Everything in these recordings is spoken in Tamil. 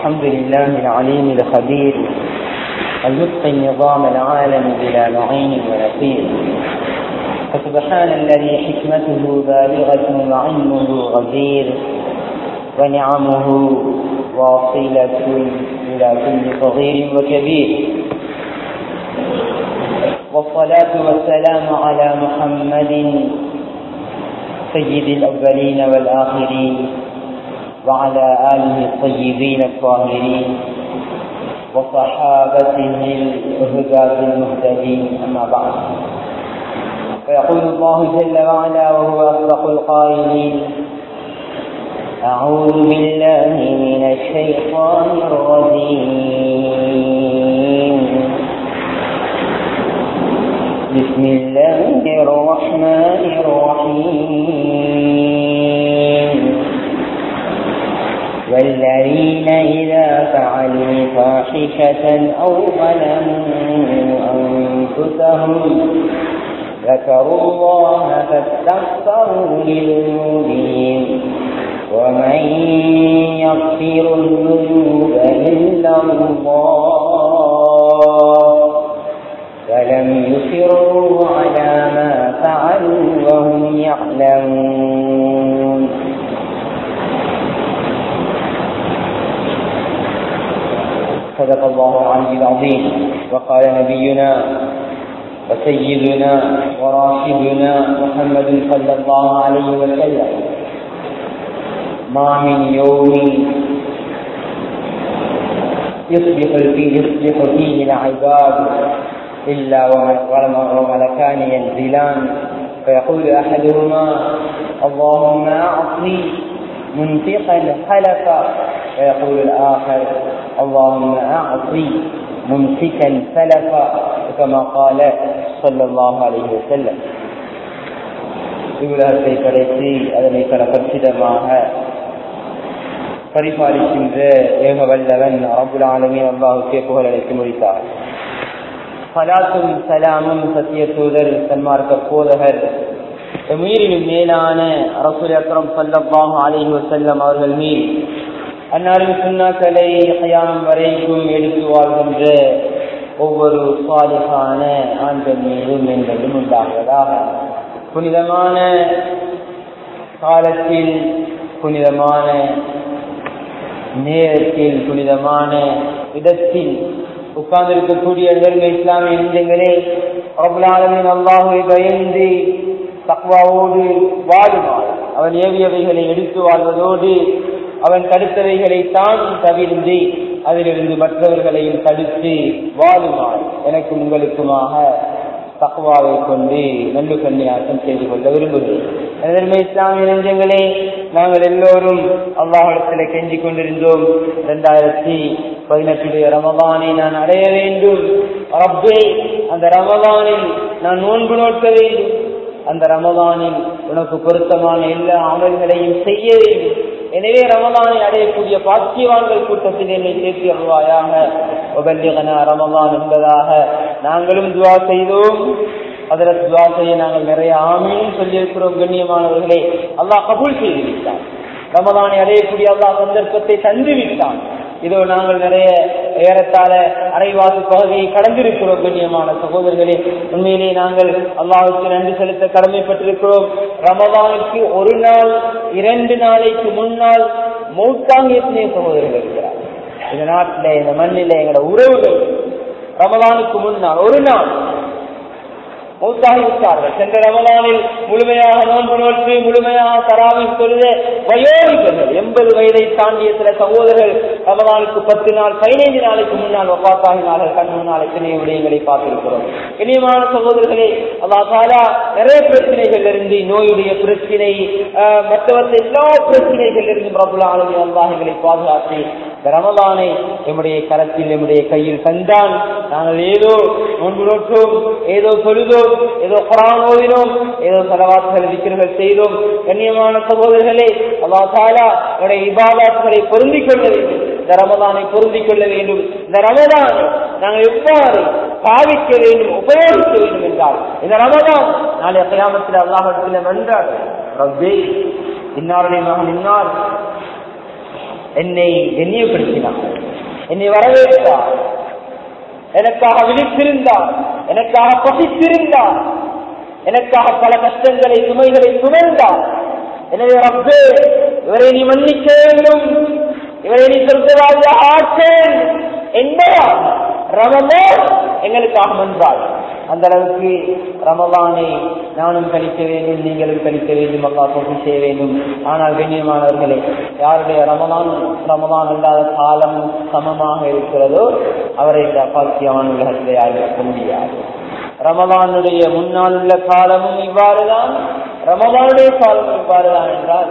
الحمد لله العليم الخبير المتقن نظام العالم بلا معين ونصير فسبحان الذي حكمته بالغة وعلمه غزير ونعمه واصلة إلى كل صغير وكبير والصلاة والسلام على محمد سيد الأولين والآخرين وعلى آله الطيبين الطاهرين وصحابته الهداة المهتدين أما بعد فيقول الله جل وعلا وهو أصدق القائلين أعوذ بالله من الشيطان الرجيم بسم الله الرحمن الرحيم والذين إذا فعلوا فاحشة أو ظلموا أنفسهم ذكروا الله فاستغفروا لذنوبهم ومن يغفر الذنوب إلا الله فلم يصروا على ما فعلوا وهم يعلمون صدق الله العلي العظيم وقال نبينا وسيدنا وراشدنا محمد صلى الله عليه وسلم ما من يوم يصبح فيه يصبح فيه العباد إلا وملكان ينزلان فيقول أحدهما اللهم أعطي منفقا خلفا ويقول الآخر اللهم أعطي ممسكا سلفا كما قال صلى الله عليه وسلم இவ்வுலகத்தை படைத்து அதனை பல கச்சிதமாக பரிபாலிக்கின்ற ஏக வல்லவன் அரபுல் ஆலமின் அல்லாஹுக்கே புகழ் அழைத்து முடித்தார் சலாத்தும் சலாமும் சத்திய தூதர் சன்மார்க்க போதகர் உயிரின் மேலான அரசுல் அக்ரம் சல்லப்பாக அலைஹி வசல்லம் அவர்கள் மீது அன்னாரின் சுண்ணாக்களை கயானம் வரைக்கும் எடுத்து வாழ்கின்ற ஒவ்வொரு சுவாலிகான ஆண்கள் மீதும் என்பதும் உண்டாகிறதாக புனிதமான காலத்தில் புனிதமான நேரத்தில் புனிதமான இடத்தில் உட்கார்ந்திருக்கக்கூடிய நெருங்க இஸ்லாமிய நெஞ்சங்களே பிரபலாளமின் அல்லாஹுவை பயந்து தக்வாவோடு வாழுமாறு அவன் ஏவியவைகளை எடுத்து வாழ்வதோடு அவன் தடுத்தவைகளை தான் தவிர்ந்து அதிலிருந்து மற்றவர்களையும் தடுத்து வாழுமாறு எனக்கு உங்களுக்குமாக தக்குவாவை கொண்டு நல்லு கன்னியாசம் செய்து கொள்ள விரும்புகிறேன் இஸ்லாமிய நெஞ்சங்களே நாங்கள் எல்லோரும் அல்லாஹிடத்தில் கெஞ்சி கொண்டிருந்தோம் இரண்டாயிரத்தி பதினெட்டுடைய ரமதானை நான் அடைய வேண்டும் ரப்பே அந்த ரமதானில் நான் நோன்பு நோக்க வேண்டும் அந்த ரமதானில் உனக்கு பொருத்தமான எல்லா அமல்களையும் செய்ய வேண்டும் எனவே ரமதானை அடையக்கூடிய பாக்கியவான்கள் கூட்டத்தில் என்னை சேர்த்து அருவாயாக உபல்லிகனா ரமதான் என்பதாக நாங்களும் துவா செய்தோம் அதில் துவா செய்ய நாங்கள் நிறைய ஆமீன் சொல்லியிருக்கிறோம் கண்ணியமானவர்களே அல்லாஹ் கபூல் செய்து விட்டான் ரமதானை அடையக்கூடிய அல்லாஹ் சந்தர்ப்பத்தை தந்து விட்டான் இதோ நாங்கள் நிறைய ஏறத்தாழ அரைவாசி பகுதியை கடந்திருக்கிறோம் கண்ணியமான சகோதரர்களே உண்மையிலே நாங்கள் அல்லாஹுக்கு நன்றி செலுத்த கடமைப்பட்டிருக்கிறோம் ரமதானுக்கு ஒரு நாள் இரண்டு நாளைக்கு முன்னால் மௌத்தாங்க எத்தனையோ சகோதரர்கள் இருக்கிறார் இந்த நாட்டில் இந்த மண்ணில் எங்களோட உறவுகள் ரமதானுக்கு முன்னால் ஒரு நாள் மௌத்தாகி விட்டார்கள் சென்ற ரமலானில் முழுமையாக நோன்பு நோற்று முழுமையாக தராவி தொழுத வயோதிகர்கள் எண்பது வயதை தாண்டிய சில சகோதரர்கள் ரமலானுக்கு பத்து நாள் பதினைந்து நாளைக்கு முன்னால் ஒப்பாத்தாகினார்கள் கண் முன்னால் எத்தனை விடயங்களை பார்த்திருக்கிறோம் இனியமான சகோதரர்களே அல்லாஹாலா நிறைய பிரச்சனைகள் இருந்து நோயுடைய பிரச்சனை மற்றவற்ற எல்லா பிரச்சனைகள் இருந்து பிரபுல ஆளுநர் அல்லாஹங்களை பாதுகாத்து ரமலானை எம்முடைய கரத்தில் எம்முடைய கையில் தந்தான் நாங்கள் ஏதோ நோன்பு நோற்றோம் ஏதோ சொல்லுதோம் ஏதோ குரான் ஓதினோம் ஏதோ செலவாத்துகள் விக்கிரங்கள் செய்தோம் கண்ணியமான சகோதரர்களே அல்லா தாலா என்னுடைய இபாதாத்துகளை பொருந்திக் கொள்ள வேண்டும் இந்த ரமதானை பொருந்திக் கொள்ள வேண்டும் இந்த ரமதான் நாங்கள் எவ்வாறு பாவிக்க வேண்டும் உபயோகிக்க வேண்டும் என்றால் இந்த ரமதான் நாளை கயாமத்தில் அல்லாஹத்தில் நன்றார் ரப்பே இன்னாருடைய மகன் இன்னார் என்னை எண்ணியப்படுத்தினார் என்னை வரவேற்றார் எனக்காக விழித்திருந்தார் எனக்காக பசித்திருந்தார் எனக்காக பல கஷ்டங்களை சுமைகளை சுமந்தார் எனவே ரப்பே இவரை நீ மன்னிக்க வேண்டும் இவரை நீ சொர்க்கவாதியாக ஆற்றேன் என்பதா ரமலான் எங்களுக்காக மன்றாள் அந்த அளவுக்கு ரமலானை நானும் கழிக்க வேண்டும் நீங்களும் கழிக்க வேண்டும் அல்லா தொகுதி செய்ய வேண்டும் ஆனால் கண்ணியமானவர்களே யாருடைய ரமலான் ரமலான் அல்லாத காலம் சமமாக இருக்கிறதோ அவரை இந்த அப்பாக்கியமான உலகத்தில் யாரும் இருக்க முடியாது ரமலானுடைய முன்னால் உள்ள காலமும் இவ்வாறுதான் ரமலானுடைய காலம் இவ்வாறுதான் என்றால்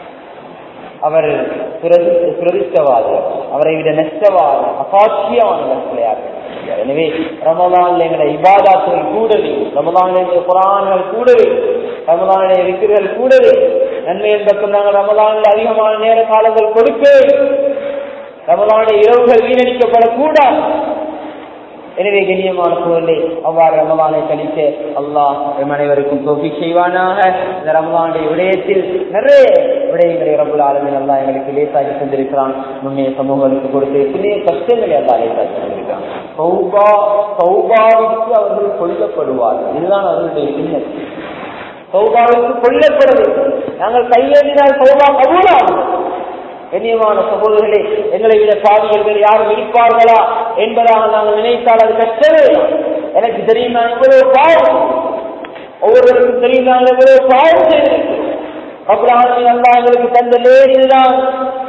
அவர் பிரதிஷ்டவாதி அவரை விட நெஷ்டவாதி அசாட்சியமானவர் எனவே ரமலான்ல எங்களை இபாதாத்துகள் கூடவே ரமலானுடைய குரான்கள் கூடவே ரமலானுடைய விக்கிர்கள் கூடவே நன்மையின் பக்கம் நாங்கள் ரமலானில் அதிகமான நேர காலங்கள் கொடுக்க ரமலானுடைய இரவுகள் வீணடிக்கப்படக்கூடாது எனவே கண்ணியமான சூழலை அவ்வாறு ரமலானை கழிக்க அல்லாஹ் எம் அனைவருக்கும் தோல்வி செய்வானாக இந்த ரமலானுடைய விடயத்தில் நிறைய விடயங்களை ரபுல் ஆலமின் அல்லா எங்களுக்கு லேசாகி தந்திருக்கிறான் முன்னே சமூகங்களுக்கு கொடுத்து எத்தனையோ கஷ்டங்களை அல்லா லேசாகி தந்திருக்கிறான் சௌபா சௌபாவிற்கு அவர்கள் கொல்லப்படுவார்கள் இதுதான் அவர்களுடைய பின்னர் சௌபாவிற்கு கொல்லப்படுவது நாங்கள் கையேறினால் சௌபா கபூலாகும் கண்ணியமான சகோதரர்களே எங்களை விட பாவியர்கள் யாரும் இருப்பார்களா என்பதாக நாங்கள் நினைத்தால் அது கஷ்டமே எனக்கு தெரியும் நான் எவ்வளவு பாவம் ஒவ்வொருவருக்கும் தெரியும் நான் எவ்வளவு பாவம் செய்திருக்கிறேன் அப்ராஹிம் அல்லா எங்களுக்கு தந்த லேடில்தான்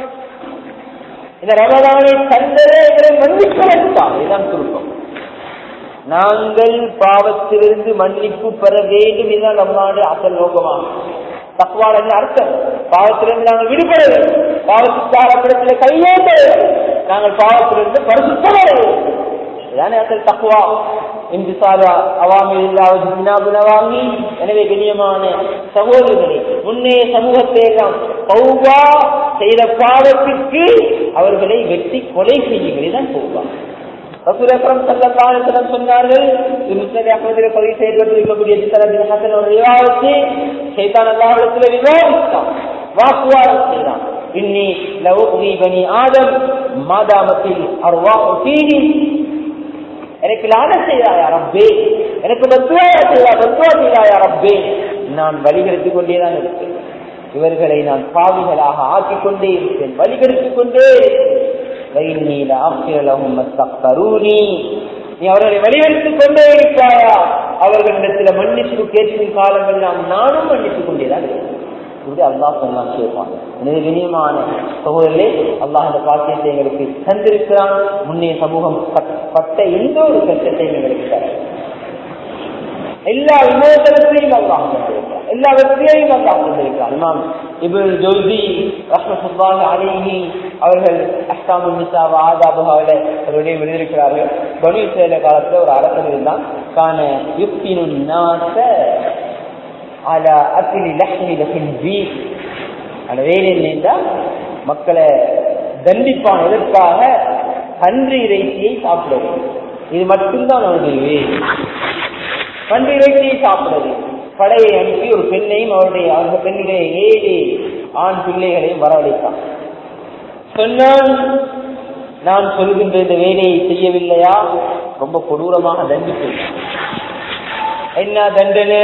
இந்த ரமதானை தந்தரே எங்களை மன்னிப்பதற்காக இதுதான் சுருக்கம் நாங்கள் பாவத்திலிருந்து மன்னிப்பு பெற வேண்டும் இதுதான் நம்மளுடைய அசல் நோக்கமாகும் தக்குவாட அர்த்தம் பாவத்திலிருந்து நாங்கள் விடுபட வேண்டும் பாவத்துக்காரப்பிடத்தில் கையேந்த நாங்கள் பாவத்திலிருந்து பரிசுத்தம் இதானே அசல் தக்குவா இந்துசாரா அவாமில் இல்லாவது வாங்கி எனவே கண்ணியமான சகோதரர்களே முன்னே சமூகத்தை எல்லாம் பௌவா செய்த பாவத்திற்கு அவர்களை வெட்டி கொலை செய்யுங்கள் தான் பௌவா ரசூல் அக்ரம் ஸல்லல்லாஹு அலைஹி வஸல்லம் சொன்னார்கள் முஸ்னத் அஹ்மதில் பதிவு செய்யப்பட்டிருக்கக்கூடிய சனதின் ஹசன் ஒரு ரிவாயத்து ஷைத்தான் அல்லாஹ்விடத்தில் விவாதித்தான் வாக்குவாதம் செய்தான் இன்னி லவுகி பனி ஆதம் மாதாமத்தில் அர்வாஹு ஃபீஹி எனக்கு லான செய்தாயா ரப்பே எனக்கு பத்துவா செய்தா பத்துவா செய்தாயா ரப்பே நான் வழிகெடுத்துக் கொண்டேதான் இருப்பேன் இவர்களை நான் பாவிகளாக ஆக்கிக் கொண்டே இருப்பேன் வழிகெடுத்துக் கொண்டே இருப்பேன் நீ அவர்களை வழிவெடுத்துக் கொண்டே இருப்பாயா அவர்களிடத்தில் மன்னிப்பு கேட்கும் காலமெல்லாம் நானும் மன்னித்துக் கொண்டேதான் இது அல்லாஹ் சொன்னான் கேட்பான் எனவே வினியமான சகோதரர்களே அல்லாஹ் இந்த பாக்கியத்தை எங்களுக்கு தந்திருக்கிறான் முன்னே சமூகம் பட்ட எந்த ஒரு கஷ்டத்தையும் எங்களுக்கு தர எல்லா விமோசனத்தையும் அல்லாஹ் தந்திருக்கிறான் எல்லா வெற்றியையும் அல்லாஹ் தந்திருக்கிறான் இமாம் இபுல் ஜோதி ரஹ்மத்துல்லாஹி அலைஹி அவர்கள் அஸ்தாமு நிசாவா ஆதாபுகாவில அவருடைய எழுதியிருக்கிறார்கள் பனு சேல காலத்துல ஒரு அரசர் இருந்தான் கான யுக்தினு நாச அல அக்கிலி லக்ஷ்மி லஹின்ஜி அந்த வேலை என்னென்றா மக்களை தண்டிப்பான் எதற்காக பன்றி இறைச்சியை சாப்பிடுவது இது மட்டும்தான் அவனுடைய வேலை பன்றி இறைச்சியை சாப்பிடுவது படையை அனுப்பி ஒரு பெண்ணையும் அவருடைய அந்த பெண்ணுடைய ஏழு ஆண் பிள்ளைகளையும் வரவழைத்தான் சொன்னான் நான் சொல்கின்ற இந்த வேலையை செய்யவில்லையா ரொம்ப கொடூரமாக தண்டிப்பேன் என்ன தண்டனை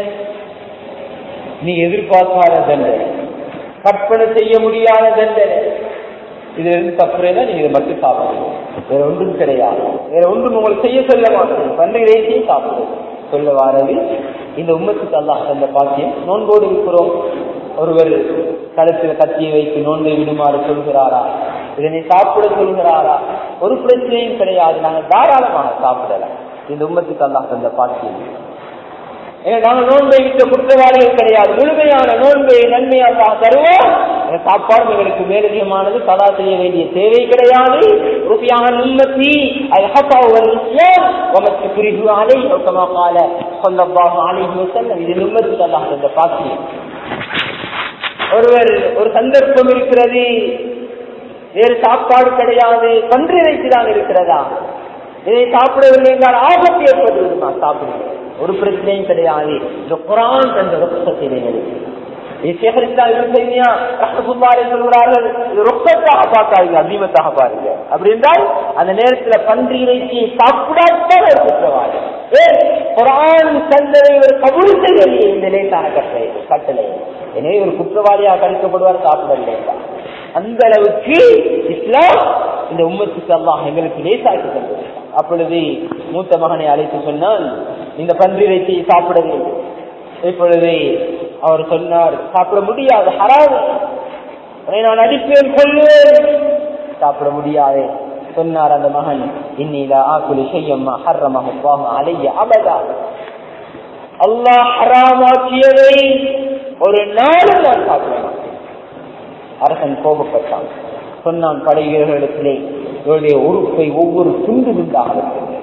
நீ எதிர்பார்க்காத தண்டனை கற்பனை செய்ய முடியாத தண்டனை இதுல இருந்து தப்புறேன்னா நீங்க இதை மட்டும் சாப்பிடுங்க வேற ஒன்றும் கிடையாது வேற ஒன்றும் உங்களுக்கு செய்ய சொல்ல மாட்டேன் பன்றி இறைச்சியும் சாப்பிடுங்க சொல்ல வாரது இந்த உம்மத்துக்கு அல்லாஹ் தந்த பாக்கியம் நோன்போடு இருக்கிறோம் ஒருவர் கழுத்தில் கத்தியை வைத்து நோன்பை விடுமாறு சொல்கிறாரா இதனை சாப்பிட சொல்கிறாரா ஒரு பிரச்சனையும் கிடையாது நாங்கள் தாராளமாக சாப்பிடலாம் இந்த உம்மத்துக்கு அல்லாஹ் தந்த பாக்கியம் நாங்கள் நோன்பை விட்ட குற்றவாளிகள் கிடையாது முழுமையான நோன்பை நன்மையாக தருவோம் சாப்பாடு எங்களுக்கு மேலதிகமானது கதா செய்ய வேண்டிய தேவை கிடையாது ருபியான உம்மத்தி உமக்கு புரிது அலை கமா கால சொல்லப்பாக அலைஹி வசல்லம் இது உம்மத்துக்கு அல்லாஹ் இந்த பாக்கியம் ஒருவர் ஒரு சந்தர்ப்பம் இருக்கிறது வேறு சாப்பாடு கிடையாது பன்றி வைத்துதான் இருக்கிறதா இதை சாப்பிடவில்லை என்றால் ஆபத்து ஏற்படுவதுமா சாப்பிடுங்க ஒரு பிரச்சனையும் கிடையாது இந்த குரான் தந்த ருப்பத்தினை சொல்கிறார்கள் ரொக்கத்தாக பார்க்காதீங்க அதிகமத்தாக பாருங்க அப்படி என்றால் அந்த நேரத்துல பன்றி இறைச்சியை சாப்பிடாதான் ஒரு குற்றவாளி ஏன் குரான் தந்ததை ஒரு கபூல் செய்யலையே இந்த லேசான கட்டளை கட்டளை எனவே ஒரு குற்றவாளியாக கணிக்கப்படுவார் சாப்பிடவில்லை அந்த அளவுக்கு இஸ்லாம் இந்த உம்மத்துக்கு அல்லாஹ் எங்களுக்கு லேசாக்கி தந்தது அப்பொழுது மூத்த மகனை அழைத்து சொன்னால் இந்த பன்றி இறைச்சியை சாப்பிட வேண்டும் இப்பொழுது அவர் சொன்னார் சாப்பிட முடியாது ஹராது நான் அடிப்பேன் கொள்வேன் சாப்பிட முடியாது சொன்னார் அந்த மகன் இன்னில ஆக்குலி செய்யம்மா ஹர்ரமாக அலைய அபதா அல்லாஹ் ஹராமாக்கியதை ஒரு நாளும் நான் சாப்பிட மாட்டேன் அரசன் கோபப்பட்டான் சொன்னான் படை வீரர்களிடத்திலே இவருடைய உறுப்பை ஒவ்வொரு துண்டு துண்டாக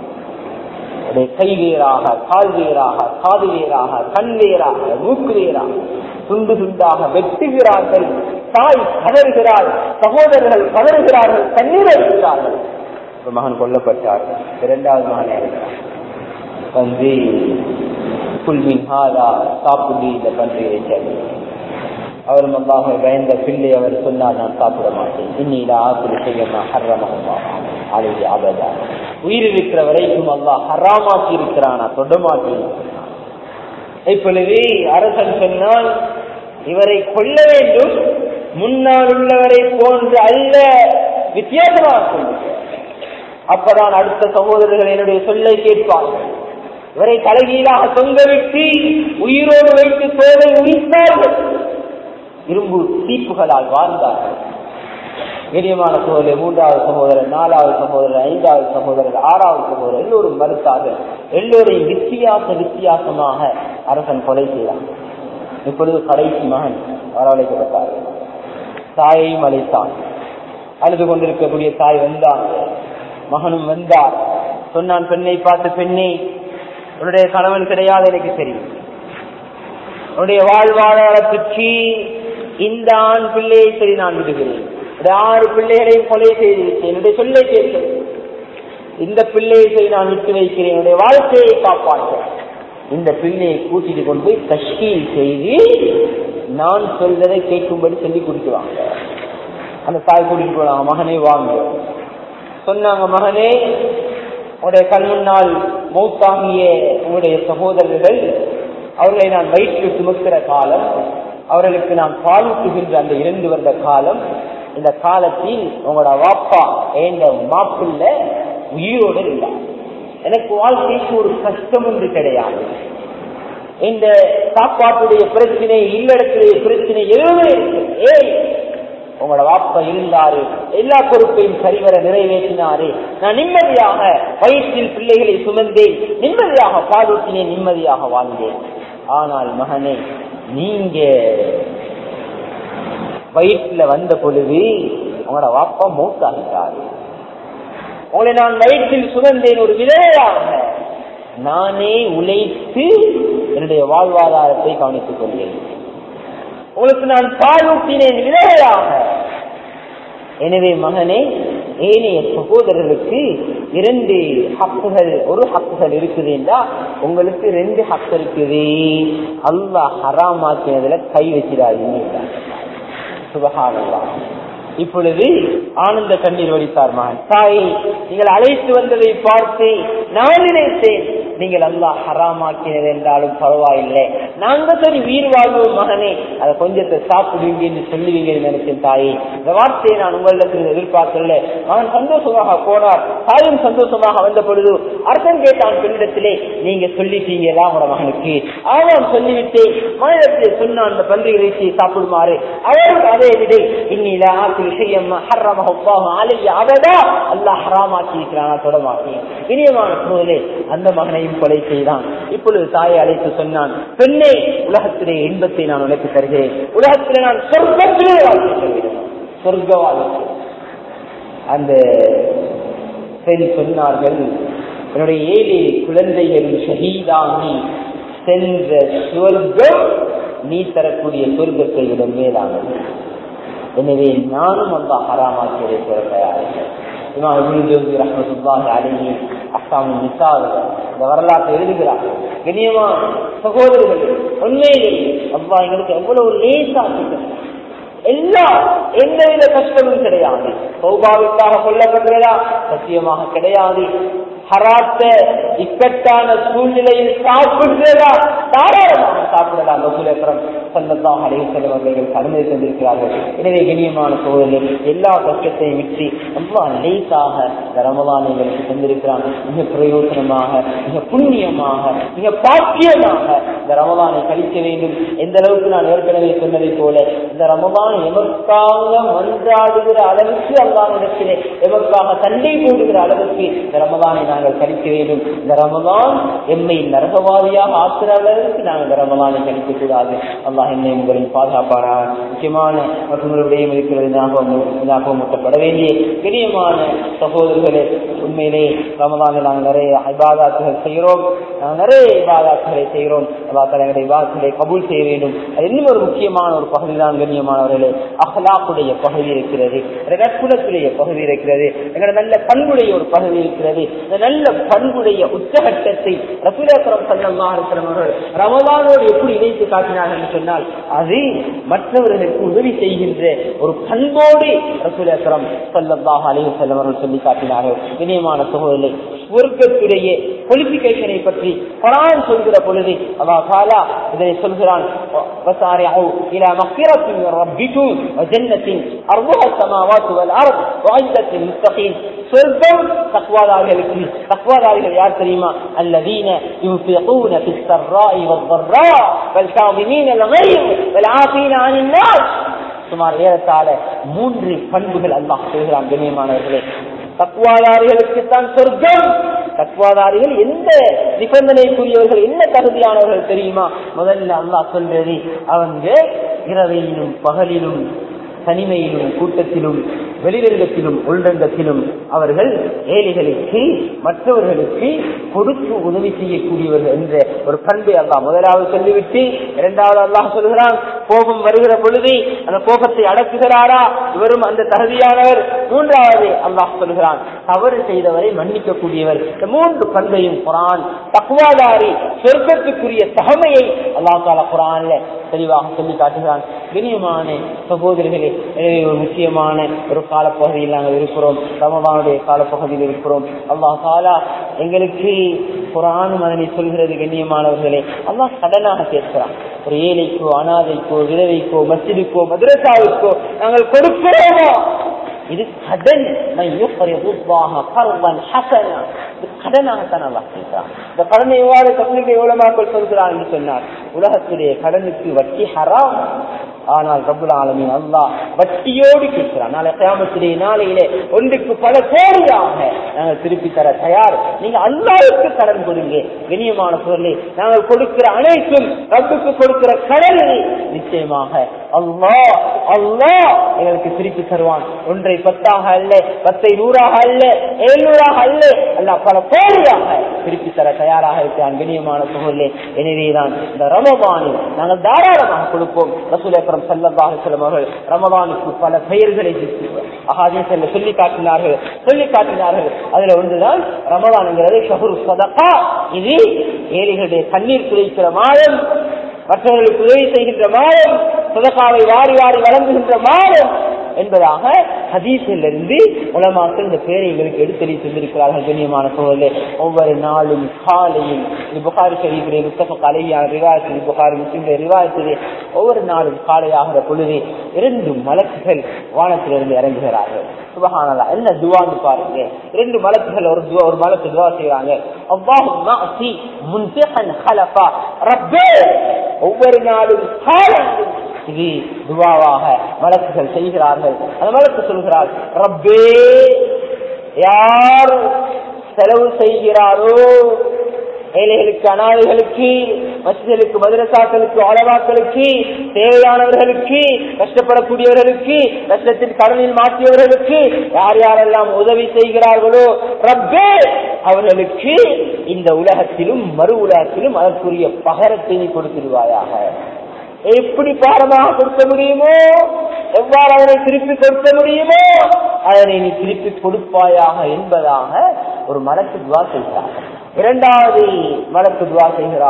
கை வேறாக கால் வேறாக காது வேறாக கண் வேறாக மூக்கு வேறாக துண்டு துண்டாக வெட்டுகிறார்கள் தாய் கதறுகிறாள் சகோதரர்கள் கதறுகிறார்கள் தண்ணீர் அளிக்கிறார்கள் ஒரு மகன் கொல்லப்பட்டார் இரண்டாவது மகன் வந்து புல்மின் ஹாலா சாப்பிடு இந்த பன்றியை சேர்ந்து அவர் அல்லாஹ் பயந்த பிள்ளை அவர் சொன்னார் நான் சாப்பிட மாட்டேன் இன்னில ஆக்குடி செய்யமா ஹர்ரமாக அழகி அபதா உயிர் இருக்கிற வரைக்கும் அல்லாஹ் ஹராமாக்கி இருக்கிறானா தொடமாக்கி இப்பொழுது அரசன் சொன்னால் இவரை கொல்ல வேண்டும் முன்னால் உள்ளவரை போன்று அல்ல வித்தியாசமாக சொல்லுங்க அப்பதான் அடுத்த சகோதரர்கள் என்னுடைய சொல்லை கேட்பார்கள் இவரை தலைகீழாக தொங்க விட்டு உயிரோடு வைத்து தோலை உயிர்த்தார்கள் இரும்பு தீப்புகளால் வாழ்ந்தார்கள் கண்ணியமான சகோதரர் மூன்றாவது சகோதரர் நாலாவது சகோதரர் ஐந்தாவது சகோதரர் ஆறாவது சகோதரர் எல்லோரும் மறுத்தார்கள் எல்லோரையும் வித்தியாச வித்தியாசமாக அரசன் கொலை செய்தான் இப்பொழுது கடைசி மகன் வரவழைக்கப்பட்டார் தாயையும் அழைத்தான் அழுது கொண்டிருக்கக்கூடிய தாய் வந்தான் மகனும் வந்தார் சொன்னான் பெண்ணை பார்த்து பெண்ணே உன்னுடைய கணவன் கிடையாது எனக்கு தெரியும் உன்னுடைய வாழ்வாதாரத்துக்கு இந்த ஆண் பிள்ளையை சரி நான் விடுகிறேன் ஆறு பிள்ளைகளையும் கொலை செய்து விட்டேன் என்னுடைய சொல்லை கேட்கிறேன் இந்த பிள்ளையை சரி நான் விட்டு வைக்கிறேன் என்னுடைய வாழ்க்கையை காப்பாற்ற இந்த பிள்ளையை கூட்டிட்டு கொண்டு போய் தஷ்கீல் செய்து நான் சொல்றதை கேட்கும்படி சொல்லி கொடுக்குவாங்க அந்த தாய் கூட்டிட்டு போனாங்க மகனே வாங்க சொன்னாங்க மகனே உங்களுடைய கண் முன்னால் மௌத்தாகிய உங்களுடைய சகோதரர்கள் அவர்களை நான் வயிற்றில் சுமக்கிற காலம் அவர்களுக்கு நான் பாலூட்டுகின்ற அந்த இரண்டு வருட காலம் இந்த காலத்தில் உங்களோட வாப்பா என்ற மாப்பிள்ள உயிரோடு இருந்தார் எனக்கு வாழ்க்கைக்கு ஒரு கஷ்டம் ஒன்று கிடையாது இந்த சாப்பாட்டுடைய பிரச்சனை இல்லடத்துடைய பிரச்சனை எதுவுமே ஏய் உங்களோட வாப்பா இருந்தாரு எல்லா பொறுப்பையும் சரிவர நிறைவேற்றினாரு நான் நிம்மதியாக வயிற்றில் பிள்ளைகளை சுமந்தேன் நிம்மதியாக பாலூட்டினேன் நிம்மதியாக வாழ்ந்தேன் ஆனால் மகனே நீங்க வயிற்றுல வந்த பொழுது உங்களோட வாப்பா மூத்தாகிட்டாரு உங்களை நான் வயிற்றில் சுமந்தேன் ஒரு விதையாக நானே உழைத்து என்னுடைய வாழ்வாதாரத்தை கவனித்துக் கொண்டேன் உங்களுக்கு நான் பாலூட்டினேன் விதையாக எனவே மகனே ஏனைய சகோதரர்களுக்கு இரண்டு ஹக்குகள் ஒரு ஹக்குகள் இருக்குதுன்றா உங்களுக்கு ரெண்டு ஹக்கு இருக்குது அல்லாஹ் ஹராமாக்கினதுல கை வச்சிடாதீங்க சுபகானல்லா இப்பொழுது ஆனந்த கண்ணீர் வடித்தார் மகன் தாய் நீங்கள் அழைத்து வந்ததை பார்த்து நான் நினைத்தேன் நீங்கள் அல்லாஹ் ஹராமாக்கினர் என்றாலும் பரவாயில்லை நாங்க சரி உயிர் வாழ்வோம் மகனே அதை கொஞ்சத்தை சாப்பிடுவீங்க என்று சொல்லுவீங்கன்னு நினைச்சேன் தாயே இந்த வார்த்தையை நான் உங்களிடத்தில் எதிர்பார்க்கல அவன் சந்தோஷமாக போனார் தாயும் சந்தோஷமாக வந்த பொழுது அர்த்தம் கேட்டான் பெண்ணிடத்திலே நீங்க சொல்லிட்டீங்களா உங்களோட மகனுக்கு ஆமாம் சொல்லிவிட்டேன் மனிதத்திலே சொன்ன அந்த பன்றி இறைச்சியை சாப்பிடுமாறு அவரும் அதே விதை இன்னில ஆக்கு விஷயம் அலைய அவதா அல்லாஹ் ஹராமாக்கி இருக்கிறானா தொடமாக்கி இனியமான சூழலே அந்த மகனையும் கொலை செய்தான் இப்பொழுது தாயை அழைத்து சொன்னான் பெண்ணே உலகத்திலே இன்பத்தை நான் உனக்கு தருகிறேன் உலகத்திலே நான் சொர்க்கத்திலே வாழ்க்கை தருகிறேன் சொர்க்க வாழ்க்கை அந்த பெண் சொன்னார்கள் என்னுடைய ஏழு குழந்தைகளும் ஷஹீதாகி சென்ற சொர்க்கம் நீ தரக்கூடிய சொர்க்கத்தை விட மேலானது எனவே நானும் அந்த ஹராமாக்கியதை பெற தயாரிக்கிறேன் இந்த வரலாற்றை எழுதுகிறார் கண்ணியமா சகோதரர்களே உண்மையிலே அவ்வா எங்களுக்கு எவ்வளவு லேசாக்கிட்டு எல்லா எந்தவித கஷ்டமும் கிடையாது சௌபாவிற்காக கொல்லப்படுறதா சத்தியமாக கிடையாது ஹராத்த இக்கட்டான சூழ்நிலையில் சாப்பிடுறதா தாராளமாக சாப்பிடலாம் ரசூலேஸ்வரம் சல்லல்லாஹ் அலைஹிஸ்ஸலாம் அவர்கள் அனுமதி தந்திருக்கிறார்கள் எனவே கண்ணியமான சூழலில் எல்லா கஷ்டத்தையும் விட்டு ரொம்ப லேசாக இந்த ரமலான் எங்களுக்கு தந்திருக்கிறான் மிக பிரயோசனமாக மிக புண்ணியமாக மிக பாக்கியமாக இந்த ரமலானை கழிக்க வேண்டும் எந்த அளவுக்கு நான் ஏற்கனவே சொன்னதை போல இந்த ரமலான் எமக்காக மன்றாடுகிற அளவுக்கு அல்லாஹிடத்திலே எமக்காக சண்டை போடுகிற அளவுக்கு இந்த ரமலானை நாங்கள் கழிக்க வேண்டும் இந்த ரமலான் எம்மை நரகவாதியாக ஆக்குற அளவுக்கு நாங்கள் இந்த ரமலானை கழிக்க கூடாது அல்லாஹ் என்னை உங்களின் பாதுகாப்பான முக்கியமான மற்றவர்களுடைய இருக்கிறது ஞாபகம் ஞாபகம் ஊட்டப்பட வேண்டிய பெரியமான சகோதரர்களே உண்மையிலே ரமலானில் நாங்கள் நிறைய இபாதாத்துகள் செய்கிறோம் நாங்கள் நிறைய இபாதாத்துகளை செய்கிறோம் அல்லாஹ் தலைவரை இபாதத்துகளை கபூல் செய்ய வேண்டும் அது இன்னும் ஒரு முக்கியமான ஒரு பகுதி தான் கண்ணியமானவர்களே அஹ்லாக்குடைய பகுதி இருக்கிறது நட்புலத்துடைய பகுதி இருக்கிறது எங்களோட நல்ல பண்புடைய ஒரு பகுதி இருக்கிறது இந்த நல்ல பண்புடைய உச்சகட்டத்தை ரசூலேஸ்வரம் சல்லல்லாஹு அலைஹி வஸல்லம் அவர்கள் ரமலானோடு எப்படி இணைத்து காட்டினார்கள் என்று சொன்னால் அது மற்றவர்களுக்கு உதவி செய்கின்ற ஒரு பண்போடு ரசூலேஸ்வரம் சல்லல்லாஹு அலைஹி வஸல்லம் அவர்கள் சொல்லி காட்டினார்கள் இணையமான சகோதரர்களை சொர்க்கத்துடைய குவாலிபிகேஷனை பற்றி குரான் சொல்கிற பொழுது அல்லாஹ் தாலா இதனை சொல்கிறான் وسارعوا إلى مغفرة من ربكم وجنة أرضها السماوات والأرض وعزة للمتقين சொர்க்கம் தக்வாதாரிகளுக்கு தக்வாதாரிகள் யார் தெரியுமா அல்லதீன ينفقون في السراء والضراء والكاظمين الغيظ والعافين عن الناس சுமார் ஏறத்தாழ மூன்று பண்புகள் அல்லாஹ் சொல்கிறான் கண்ணியமானவர்களே தக்குவாதாரிகளுக்கு தான் சொர்க்கம் தக்குவாதாரிகள் எந்த நிபந்தனைக்குரியவர்கள் என்ன தகுதியானவர்கள் தெரியுமா முதல்ல அல்லாஹ் சொல்றது அவங்க இரவையிலும் பகலிலும் தனிமையிலும் கூட்டத்திலும் வெளிரங்கத்திலும் உள்ரங்கத்திலும் அவர்கள் ஏழைகளுக்கு மற்றவர்களுக்கு கொடுத்து உதவி செய்யக்கூடியவர்கள் என்ற ஒரு பண்பை அல்லாஹ் முதலாவது சொல்லிவிட்டு இரண்டாவது அல்லாஹ் சொல்கிறான் கோபம் வருகிற பொழுது அந்த கோபத்தை அடக்குகிறாரா இவரும் அந்த தகுதியானவர் மூன்றாவது அல்லாஹ் சொல்கிறான் தவறு செய்தவரை மன்னிக்க கூடியவர் இந்த மூன்று பண்பையும் குரான் தக்குவாதாரி சொர்க்கத்துக்குரிய தகமையை அல்லாஹ் தாலா குரான்ல தெளிவாக சொல்லி காட்டுகிறான் கண்ணியமான சகோதரிகளே எனவே ஒரு முக்கியமான ஒரு காலப்பகுதியில் நாங்கள் இருக்கிறோம் ரமதானுடைய காலப்பகுதியில் இருக்கிறோம் அல்லாஹ் தாலா எங்களுக்கு குரானும் அதனை சொல்கிறது கண்ணியமானவர்களே அல்லாஹ் கடனாக சேர்க்கிறான் ஒரு ஏழைக்கோ அனாதைக்கோ விதவைக்கோ மசிதுக்கோ மதுரசாவுக்கோ நாங்கள் கொடுக்கிறோமோ இது கடன் கடனாகத்தான் அல்லாஹ் கேட்கிறான் இந்த கடனை எவ்வாறு தப்பிக்கை உலமாக்கள் சொல்கிறான் என்று சொன்னார் உலகத்துடைய கடனுக்கு வட்டி ஹராம் ஆனால் ரபுல் ஆலமின் அல்லாஹ் வட்டியோடு கேட்கிறான் நாளை கிராமத்துடைய நாளையிலே ஒன்றுக்கு பல கோடியாக நாங்கள் திருப்பி தர தயார் நீங்க அல்லாவுக்கு கடன் கொடுங்க கண்ணியமான பொருளை நாங்கள் கொடுக்கிற அனைத்தும் ரப்புக்கு கொடுக்கிற கடனை நிச்சயமாக அல்லாஹ் அல்லாஹ் எங்களுக்கு திருப்பி தருவான் ஒன்றை பத்தாக அல்ல பத்தை நூறாக அல்ல எழுநூறாக அல்ல அல்ல பல கோடியாக திருப்பி தர தயாராக இருக்கிறான் கண்ணியமான பொருளே எனவேதான் இந்த ரமபானில் நாங்கள் தாராளமாக கொடுப்போம் ரசூலேஸ்வரம் செல்லதாக செல்லும் ரமபானுக்கு பல பெயர்களை அகாதீசல்ல சொல்லி காட்டினார்கள் சொல்லி காட்டினார்கள் அதுல ஒன்றுதான் ரமபானுங்கிறது ஷஹுர் சதகா இது ஏழைகளுடைய கண்ணீர் துளைக்கிற மாதம் மற்றவர்களுக்கு உதவி செய்கின்ற மாதம் சுதகாவை வாரி வாரி வழங்குகின்ற மாதம் என்பதாக ஹதீஸிலிருந்து உலமாக்கள் இந்த பேரை எங்களுக்கு எடுத்தறி சென்றிருக்கிறார்கள் கண்ணியமான சூழலே ஒவ்வொரு நாளும் காலையும் இது புகாரி ஷரீஃபிலே முத்தப கலையான ரிவாயத்தில் புகாரி முஸ்லிம்ல ரிவாயத்திலே ஒவ்வொரு நாளும் காலையாகிற பொழுது இரண்டு மலக்குகள் வானத்திலிருந்து இறங்குகிறார்கள் சுபஹானல்லா என்ன துவான்னு பாருங்க இரண்டு மலக்குகள் ஒரு துவா ஒரு மலக்கு துவா செய்யறாங்க அல்லாஹும் முன்சிஹன் ஹலஃபா ரப்பே ஒவ்வொரு நாளும் காலையிலும் இது துவாவாக மலக்குகள் செய்கிறார்கள் அந்த மலக்கு சொல்கிறார் ரப்பே யார் செலவு செய்கிறாரோ ஏழைகளுக்கு அனாதைகளுக்கு மசிதர்களுக்கு மதுரசாக்களுக்கு அளவாக்களுக்கு தேவையானவர்களுக்கு கஷ்டப்படக்கூடியவர்களுக்கு கஷ்டத்தின் கடனில் மாற்றியவர்களுக்கு யார் யாரெல்லாம் உதவி செய்கிறார்களோ ரப்பே அவர்களுக்கு இந்த உலகத்திலும் மறு உலகத்திலும் அதற்குரிய பகரத்தை நீ கொடுத்துடுவாயாக எப்படி பாரமாக கொடுக்க முடியுமோ எவ்வாறு அதனை திருப்பி கொடுக்க முடியுமோ அதனை நீ திருப்பி கொடுப்பாயாக என்பதாக ஒரு மலக்கு துவா செய்கிறார் இரண்டாவது மலக்கு துவா செய்கிறார்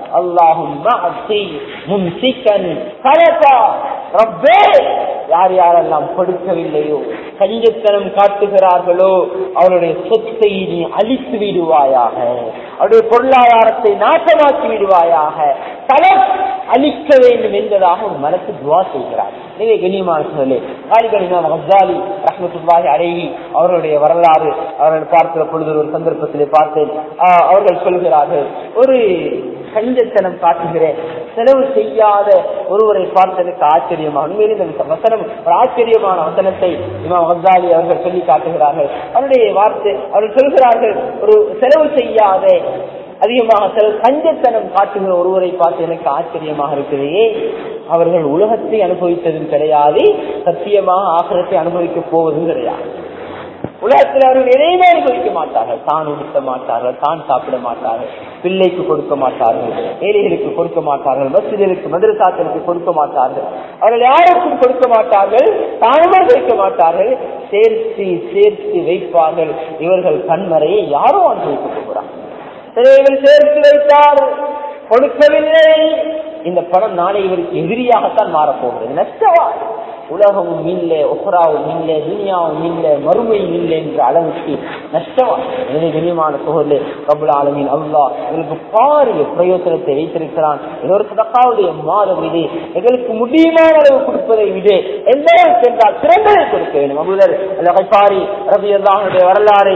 அல்லாஹும் மும்சிக்கன் கலப்பா ரப்பே யார் யாரெல்லாம் கொடுக்கவில்லையோ கஞ்சத்தனம் காட்டுகிறார்களோ அவருடைய சொத்தை நீ அழித்து விடுவாயாக அவருடைய பொருளாதாரத்தை நாசமாக்கி விடுவாயாக தலம் அழிக்க வேண்டும் என்பதாக ஒரு மனசு துவா செய்கிறார் எனவே கண்ணியமான சொல்லி ஹசாலி ரஹமத்துல்லாஹி அழகி அவர்களுடைய வரலாறு அவர்கள் பார்க்கிற பொழுது ஒரு சந்தர்ப்பத்திலே பார்த்தேன் ஆஹ் அவர்கள் சொல்கிறார்கள் ஒரு கஞ்சத்தனம் காட்டுகிற செலவு செய்யாத ஒருவரை பார்த்ததுக்கு ஆச்சரியமாக உண்மையிலே இந்த வசனம் ஒரு ஆச்சரியமான வசனத்தை இமாம் ஹசாலி அவர்கள் சொல்லி காட்டுகிறார்கள் அவருடைய வார்த்தை அவர்கள் சொல்கிறார்கள் ஒரு செலவு செய்யாத அதிகமாக செலவு கஞ்சத்தனம் காட்டுகிற ஒருவரை பார்த்து எனக்கு ஆச்சரியமாக இருக்கிறதே அவர்கள் உலகத்தை அனுபவித்ததும் கிடையாது சத்தியமாக ஆசிரத்தை அனுபவிக்க போவதும் கிடையாது உலகத்தில் அவர்கள் எதையுமே அனுபவிக்க மாட்டார்கள் தான் உடுத்த மாட்டார்கள் தான் சாப்பிட மாட்டார்கள் பிள்ளைக்கு கொடுக்க மாட்டார்கள் ஏழைகளுக்கு கொடுக்க மாட்டார்கள் மசிதர்களுக்கு மதுரசாக்களுக்கு கொடுக்க மாட்டார்கள் அவர்கள் யாருக்கும் கொடுக்க மாட்டார்கள் தானுமே வைக்க மாட்டார்கள் சேர்த்து சேர்த்து வைப்பார்கள் இவர்கள் கண்மறையை யாரோ அனுபவிக்க போகிறார்கள் சிலைகள் சேர்த்து வைத்தார் கொடுக்கவில்லை இந்த பணம் நாளை இவருக்கு எதிரியாகத்தான் மாறப்போகிறது நஷ்டவா உலகமும் இல்லை ஒஹராவும் இல்லை துனியாவும் இல்லை மறுமையும் இல்லை என்ற அளவுக்கு நஷ்டமா எனவே கண்ணியமான சோழர்களே கபுல் ஆலமின் அல்லா எங்களுக்கு பாரிய பிரயோசனத்தை வைத்திருக்கிறான் இது ஒரு சதக்காவுடைய மாதம் இது எங்களுக்கு முடியுமான அளவு கொடுப்பதை விட எந்த அளவுக்கு என்றால் சிறந்ததை கொடுக்க வேண்டும் அபுதர் அல்ல பாரி ரவி அல்லாஹனுடைய வரலாறை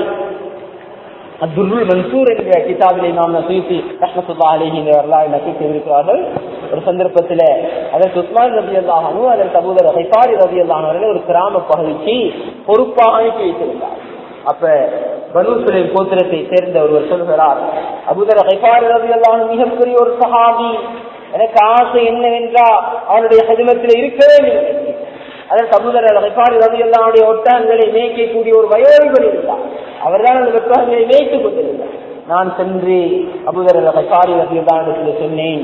அப்துல் மன்சூர் என்ற கிதாபிலே நாம் சுயசி ரஹமத்துல்லா அலிஹி இந்த வரலாறு நக்கி செய்திருக்கிறார்கள் ஒரு சந்தர்ப்பத்தில் அதற்கு உஸ்மான் ரபி அல்லாஹனு அதற்கு அபூதர் ஹைசாரி ரபி அல்லாஹன் ஒரு கிராம பகுதிக்கு பொறுப்பாக அனுப்பி வைத்திருந்தார் அப்ப பனூசுலை கோத்திரத்தை சேர்ந்த ஒருவர் சொல்கிறார் அபுதர் ஹைசாரி ரபி அல்லாஹன் மிகப்பெரிய ஒரு சஹாபி எனக்கு ஆசை என்னவென்றா அவனுடைய ஹஜமத்தில் இருக்கவே இல்லை அதற்கு அபுதர் ஹைசாரி ரபி அல்லாவுடைய ஒட்டகங்களை மேய்க்கக்கூடிய ஒரு வயோதிபர் இருந்தார் அவர்தான் அந்த வெப்பகங்களை மேய்த்துக் கொண்டிருந்தார் நான் சென்று அபுதர் ஹசாரி ரபியதானத்தில் சொன்னேன்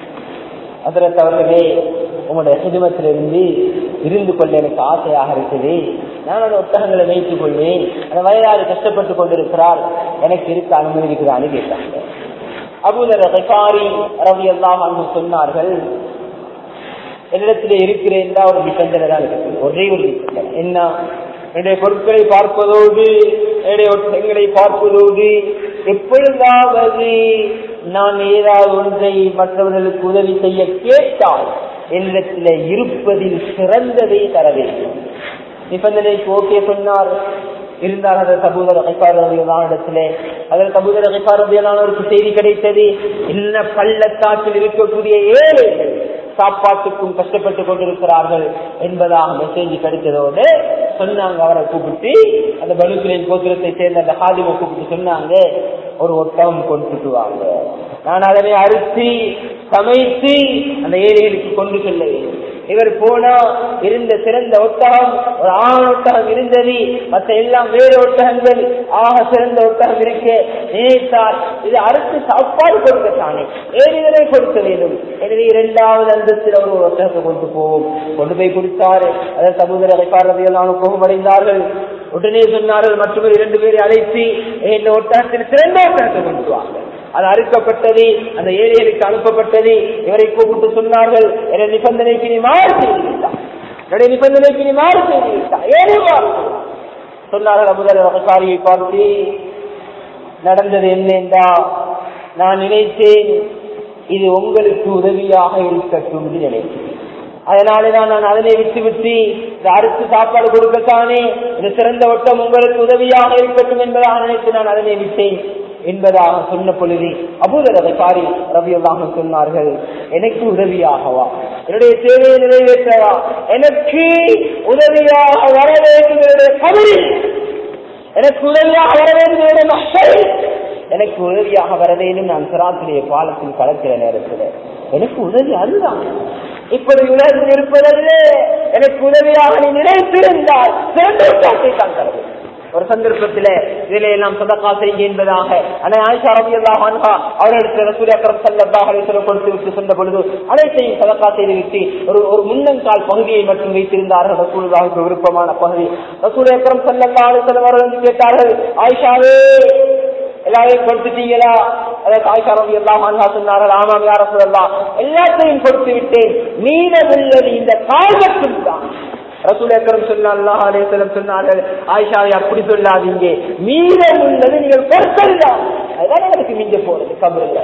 அதற்கு அவர்களே உங்களுடைய சிதுமத்திலிருந்து இருந்து கொள்ள எனக்கு ஆசையாக இருக்குது நான் அந்த ஒட்டகங்களை வைத்துக் கொள்வேன் அந்த வயதாளி கஷ்டப்பட்டு கொண்டிருக்கிறார் எனக்கு இருக்க அனுமதிக்கிறான்னு கேட்டாங்க அபுதர் ஹசாரி ரவி எல்லாம் சொன்னார்கள் என்னிடத்திலே இருக்கிறேன் தான் ஒரு நிபந்தனை தான் இருக்கு ஒரே ஒரு நிபந்தனை என்ன என்னுடைய பொருட்களை பார்ப்பதோடு என்னுடைய ஒட்டங்களை பார்ப்பதோடு எப்பொழுதாவது நான் ஏதாவது ஒன்றை மற்றவர்களுக்கு உதவி செய்ய கேட்டால் என்னிடத்தில் இருப்பதில் சிறந்ததை தர வேண்டும் நிபந்தனைக்கு ஓகே சொன்னார் இருந்தால் அதன் சகோதர கைப்பாரதியான இடத்திலே அதன் சகோதர கைப்பாரதியானவருக்கு செய்தி கிடைத்தது என்ன பள்ளத்தாக்கில் இருக்கக்கூடிய ஏழைகள் சாப்பாட்டுக்கும் கஷ்டப்பட்டு கொண்டிருக்கிறார்கள் என்பதாக மெசேஜ் கிடைத்ததோடு சொன்னாங்க அவரை கூப்பிட்டு அந்த பலுக்கிளின் கோத்திரத்தை சேர்ந்த அந்த ஹாதிமை கூப்பிட்டு சொன்னாங்க ஒரு ஒட்டகம் கொண்டுட்டு வாங்க நான் அதனை அறுத்தி சமைத்து அந்த ஏழைகளுக்கு கொண்டு செல்ல வேண்டும் இவர் போனா இருந்த சிறந்த ஒட்டகம் ஒரு ஆண் ஒட்டகம் இருந்தது மற்ற எல்லாம் வேறு ஒட்டகங்கள் ஆக சிறந்த ஒட்டகம் இருக்க நினைத்தார் இது அறுத்து சாப்பாடு கொடுக்கத்தானே ஏழைகளை கொடுக்க வேண்டும் எனவே இரண்டாவது அந்தத்தில் அவர் ஒரு ஒட்டகத்தை கொண்டு போவோம் கொண்டு போய் கொடுத்தாரு அதன் சகோதர அழைப்பாளர்கள் கோபமடைந்தார்கள் உடனே சொன்னார்கள் மற்றவர் இரண்டு பேரை அழைத்து இந்த ஒட்டகத்தில் சிறந்த ஒட்டகத்தை கொண்டு வாங்க அது அறுக்கப்பட்டது அந்த ஏரியாவுக்கு அனுப்பப்பட்டது இவரை கூப்பிட்டு சொன்னார்கள் என நிபந்தனைக்கு நீ மாறு செய்து விட்டார் என்னுடைய நிபந்தனைக்கு நீ மாறு செய்து விட்டார் ஏனே சொன்னார்கள் அமுதல் ரகசாரியை பார்த்து நடந்தது என்ன என்றா நான் நினைத்தேன் இது உங்களுக்கு உதவியாக இருக்கட்டும் என்று நினைத்தேன் அதனாலதான் நான் அதனை விட்டு விட்டு இந்த அறுத்து சாப்பாடு கொடுக்கத்தானே இந்த சிறந்த ஒட்டம் உங்களுக்கு உதவியாக இருக்கட்டும் என்பதாக நினைத்து நான் அதனை விட்டேன் என்பதாக சொன்ன பொழுது அபூதரதை பாரி ரவியல்லாக சொன்னார்கள் எனக்கு உதவியாகவா என்னுடைய தேவையை நிறைவேற்றவா எனக்கு உதவியாக வர வேண்டும் என்னுடைய கபடி எனக்கு உதவியாக வர வேண்டும் என்னுடைய மக்கள் எனக்கு உதவியாக வர வேண்டும் நான் சிராத்திரிய பாலத்தில் கலக்கிற நேரத்தில் எனக்கு உதவி அதுதான் இப்படி உலகில் இருப்பதல்ல எனக்கு உதவியாக நீ நினைத்திருந்தால் சிறந்த காட்டை தான் தர வேண்டும் ஒரு சந்தர்ப்பத்தில் இதிலே எல்லாம் சதக்கா செய்ய என்பதாக ஆனால் ஆயிஷா ரவி அல்லாஹ் அன்ஹா அவர்களுக்கு ரசூல் அக்கரம் சல்லாஹ் அலிஸ்வரம் கொடுத்து விட்டு சொன்ன பொழுது அனைத்தையும் சதக்கா செய்து விட்டு ஒரு ஒரு முன்னங்கால் பகுதியை மட்டும் வைத்திருந்தார்கள் ரசூலுல்லாஹுக்கு விருப்பமான பகுதி ரசூல் அக்கரம் சல்லா அலிஸ்வரம் அவர்கள் கேட்டார்கள் ஆயிஷாவே எல்லாரையும் கொடுத்துட்டீங்களா அதற்கு ஆயிஷா ரவி எல்லாம் சொன்னார்கள் ஆமாம் யார சொல்லலாம் எல்லாத்தையும் கொடுத்து விட்டேன் மீதமுள்ளது இந்த கால் மட்டும் தான் ரசூல் அக்கரம் சொன்னார் அலேசலம் சொன்னார்கள் ஆயிஷாவை அப்படி சொல்லாதீங்க மீதம் உள்ளது நீங்கள் கொடுத்ததுதான் அதுதான் எங்களுக்கு மிஞ்ச போறது கபருங்க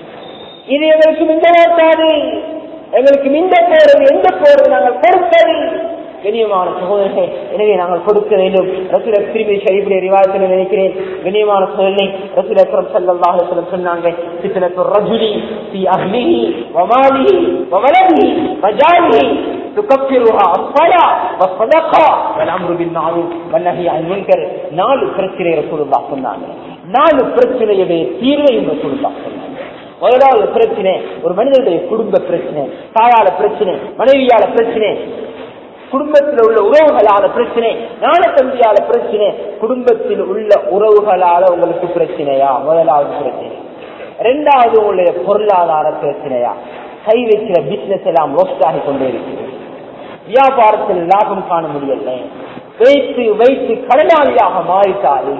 இது எங்களுக்கு மிஞ்ச மாட்டாது எங்களுக்கு மிஞ்ச போறது எந்த போறது நாங்கள் கொடுத்தது கண்ணியமான சகோதரர்களே எனவே நாங்கள் கொடுக்க வேண்டும் ரசூல் திருமதி ஷரீஃபுடைய ரிவாயத்தில் நினைக்கிறேன் கண்ணியமான சகோதரனை ரசூல் அக்ரம் ஸல்லல்லாஹு அலைஹி வஸல்லம் சொன்னாங்க ஃபித்னத்து ரஜுலி ஃபீ அஹ்லிஹி வ மாலிஹி வ வலதிஹி வ ஜாரிஹி துகஃபிருஹா அஸ்ஸலா வ ஸதகா வல் அம்ரு பில் மஅரூஃப் வன் நஹி அனில் முன்கர் நாலு பிரச்சனை ரசூலுல்லாஹ் சொன்னாங்க நாலு பிரச்சனையுடைய தீர்வையும் ரசூலுல்லாஹ் சொன்னாங்க முதலாவது பிரச்சனை ஒரு மனிதனுடைய குடும்ப பிரச்சனை தாயால பிரச்சனை மனைவியால பிரச்சனை குடும்பத்தில் உள்ள உறவுகளால பிரச்சனை நாள தம்பியால பிரச்சனை குடும்பத்தில் உள்ள உறவுகளால உங்களுக்கு பிரச்சனையா முதலாவது பிரச்சனை ரெண்டாவது உங்களுடைய பொருளாதார பிரச்சனையா கை வைக்கிற பிசினஸ் எல்லாம் ரோஸ்ட் ஆகி கொண்டே இருக்குது வியாபாரத்தில் லாபம் காண முடியல வைத்து வைத்து கடனாளியாக மாறிட்டாரு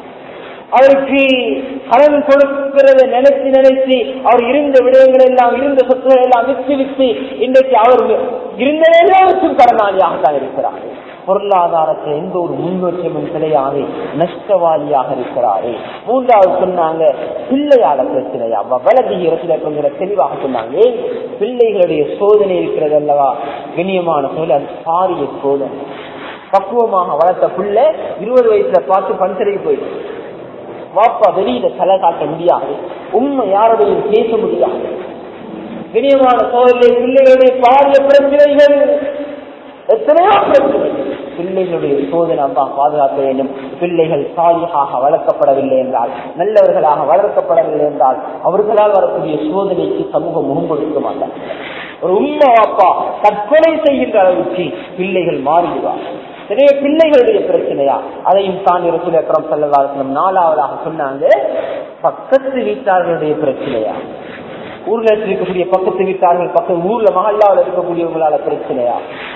அவருக்கு கடன் கொடுக்கிறத நினைச்சு நினைச்சு அவர் இருந்த விடயங்கள் எல்லாம் இருந்த சொத்துக்கள் எல்லாம் வித்து வித்து இன்றைக்கு அவர் இருந்ததெல்லாம் கடனாளியாக தான் இருக்கிறார் பொருளாதாரத்தில் எந்த ஒரு முன்னேற்றமும் கிடையாது நஷ்டவாளியாக இருக்கிறாரு மூன்றாவது சொன்னாங்க பிள்ளையால பிரச்சனையா வலதி இடத்துல தெளிவாக சொன்னாங்க ஏன் பிள்ளைகளுடைய சோதனை இருக்கிறது அல்லவா கண்ணியமான சோதனை அது பாரிய சோதனை பக்குவமாக வளர்த்த பிள்ளை இருபது வயசுல பார்த்து பஞ்சரைக்கு போயிடுச்சு வாப்பா வெளியில தலை காட்ட முடியாது உண்மை யாரோடையும் பேச முடியாது கண்ணியமான சோதனை பிள்ளைகளுடைய பாரிய பிரச்சனைகள் எத்தனையோ பிரச்சனை பிள்ளைகளுடைய சோதனை அப்பா பாதுகாக்க வேண்டும் பிள்ளைகள் சாலியாக வளர்க்கப்படவில்லை என்றால் நல்லவர்களாக வளர்க்கப்படவில்லை என்றால் அவர்களால் வரக்கூடிய சோதனைக்கு சமூகம் முகம் கொடுக்க மாட்டார் ஒரு உண்மை அப்பா தற்கொலை செய்கின்ற அளவுக்கு பிள்ளைகள் மாறிடுவார் நிறைய பிள்ளைகளுடைய பிரச்சனையா அதையும் தான் ரசூல் அக்ரம் செல்லவாசனம் நாலாவதாக சொன்னாங்க பக்கத்து வீட்டார்களுடைய பிரச்சனையா ஊர்ல இருக்கக்கூடிய பக்கத்து வீட்டார்கள் பக்கத்து ஊர்ல மகல்லாவில் இருக்கக்கூடியவங்களால பிரச்சனையா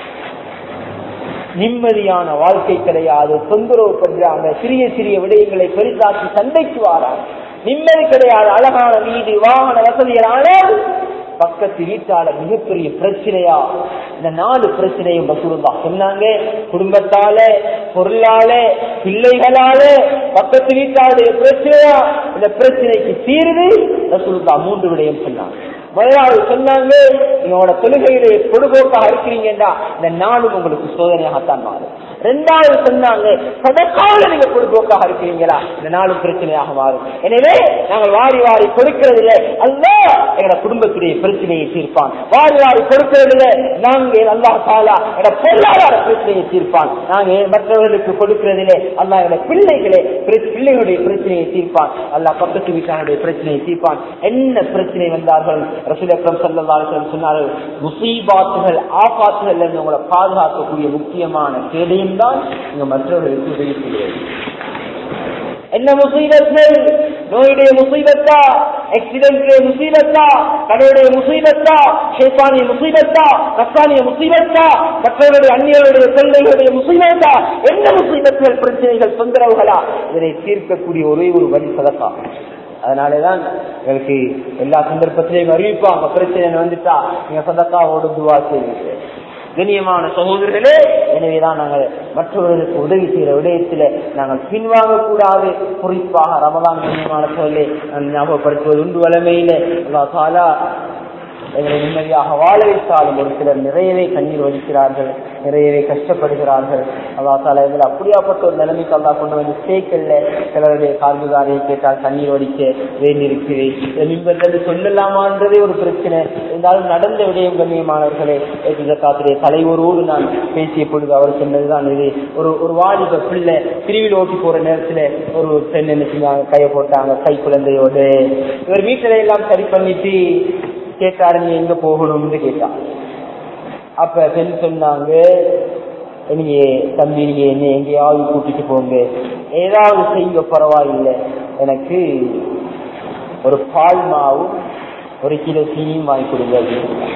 நிம்மதியான வாழ்க்கை கிடையாது தொந்தரவு பண்றாங்க சிறிய சிறிய விடயங்களை பெரிதாக்கி சண்டைக்கு வாராங்க நிம்மதி கிடையாது அழகான வீடு வாகன வசதிகளானால் பக்கத்து வீட்டால மிகப்பெரிய பிரச்சனையா இந்த நாலு பிரச்சனையும் ரசூலுல்லா சொன்னாங்க குடும்பத்தால பொருளால பிள்ளைகளால பக்கத்து வீட்டாளுடைய பிரச்சனையா இந்த பிரச்சனைக்கு தீர்வு ரசூலுல்லா மூன்று விடயம் சொன்னாங்க முதலாவது சொன்னாங்க நீங்களோட தொழுகையுடைய பொழுதுபோக்காக இருக்கிறீங்கன்னா இந்த நாளும் உங்களுக்கு சோதனையாகத்தான் மாறும் ரெண்டாவது சொன்னாங்க சதக்காவில் நீங்க பொழுதுபோக்காக இருக்கிறீங்களா இந்த நாளும் பிரச்சனையாக மாறும் எனவே நாங்கள் வாரி வாரி கொடுக்கிறதில்ல அல்ல எங்களோட குடும்பத்துடைய பிரச்சனையை தீர்ப்பான் வாரி வாரி கொடுக்கிறதில்ல நாங்க அல்லா தாலா எங்களோட பொருளாதார பிரச்சனையை தீர்ப்பான் நாங்க மற்றவர்களுக்கு கொடுக்கிறதில்லை அல்லா எங்களோட பிள்ளைகளே பிள்ளைகளுடைய பிரச்சனையை தீர்ப்பான் அல்லா பக்கத்து வீட்டாருடைய பிரச்சனையை தீர்ப்பான் என்ன பிரச்சனை வந்தார்கள் ரசூல் அக்ரம் சல்லாஹ் சொன்னார்கள் முசீபாத்துகள் ஆபாத்துகள் இருந்து உங்களை பாதுகாக்கக்கூடிய முக்கியமான கேடையும் தான் நீங்க மற்றவர்களுக்கு உதவி செய்கிறது என்ன முசீபத்கள் நோயுடைய முசீபத்தா ஆக்சிடென்ட் முசீபத்தா கடவுடைய முசீபத்தா ஷேப்பானிய முசீபத்தா கசானிய முசீபத்தா மற்றவருடைய அந்நியருடைய பிள்ளைகளுடைய முசீபத்தா என்ன முசீபத்துகள் பிரச்சனைகள் தொந்தரவுகளா இதனை தீர்க்கக்கூடிய ஒரே ஒரு வழி சதக்கா அதனாலதான் எங்களுக்கு எல்லா சந்தர்ப்பத்திலையும் அறிவிப்பாங்க பிரச்சனை வந்துட்டா நீங்க சதக்காவோடு துவா செய்வீங்க கண்ணியமான சகோதரர்களே எனவேதான் நாங்கள் மற்றவர்களுக்கு உதவி செய்கிற விடயத்தில் நாங்கள் பின்வாங்க கூடாது குறிப்பாக ரமதான் கண்ணியமான சொல்லே ஞாபகப்படுத்துவது உண்டு வளமையில சாலா எங்களை நிம்மதியாக வாழ வைத்தாலும் ஒரு சிலர் நிறையவே கண்ணீர் வடிக்கிறார்கள் நிறையவே கஷ்டப்படுகிறார்கள் அல்லா தாலா இதில் அப்படியாப்பட்ட ஒரு நிலைமைக்கு அல்லா கொண்டு வந்து சேர்க்கல சிலருடைய கால்குதாரியை கேட்டால் கண்ணீர் வடிக்க வேண்டியிருக்கிறேன் மின்பர்ந்து சொல்லலாமான்றதே ஒரு பிரச்சனை இருந்தாலும் நடந்த விடயம் கண்ணியமானவர்களே காத்துடைய தலைவரோடு நான் பேசிய பொழுது அவர் சொன்னதுதான் இது ஒரு ஒரு வாலிப பிள்ளை பிரிவில் ஓட்டி போற நேரத்துல ஒரு பெண் என்ன செஞ்சாங்க கையை போட்டாங்க கை குழந்தையோடு இவர் வீட்டில எல்லாம் சரி பண்ணிட்டு கேட்டாரு நீ எங்க போகணும்னு கேட்டான் அப்ப பெண் சொன்னாங்க நீங்க தம்பி நீங்க என்ன எங்கேயாவது கூட்டிட்டு போங்க ஏதாவது செய்ய பரவாயில்லை எனக்கு ஒரு பால் மாவும் ஒரு கிலோ சீனியும் வாங்கி கொடுங்க அப்படின்னு